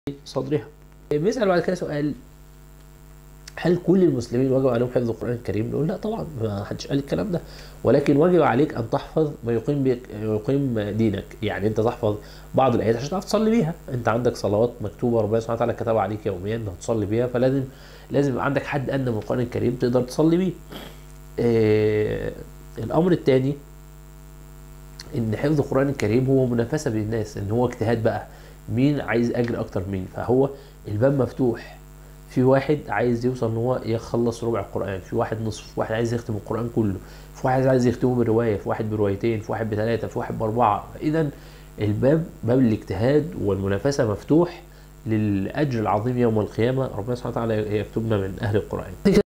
صدرها بيسأل بعد كده سؤال هل كل المسلمين واجب عليهم حفظ القرآن الكريم؟ نقول لا طبعا ما حدش قال الكلام ده ولكن واجب عليك أن تحفظ ما يقيم بك يقيم دينك يعني أنت تحفظ بعض الآيات عشان تعرف تصلي بيها أنت عندك صلوات مكتوبة ربنا سبحانه وتعالى كتبها عليك يوميا أنك تصلي بيها فلازم لازم يبقى عندك حد أدنى من القرآن الكريم تقدر تصلي بيه آه الأمر الثاني ان حفظ القران الكريم هو منافسه بين الناس ان هو اجتهاد بقى مين عايز اجر اكتر مين فهو الباب مفتوح في واحد عايز يوصل ان هو يخلص ربع القران في واحد نصف في واحد عايز يختم القران كله في واحد عايز يختمه بروايه في واحد بروايتين في واحد بثلاثه في واحد باربعه اذا الباب باب الاجتهاد والمنافسه مفتوح للاجر العظيم يوم القيامه ربنا سبحانه وتعالى يكتبنا من اهل القران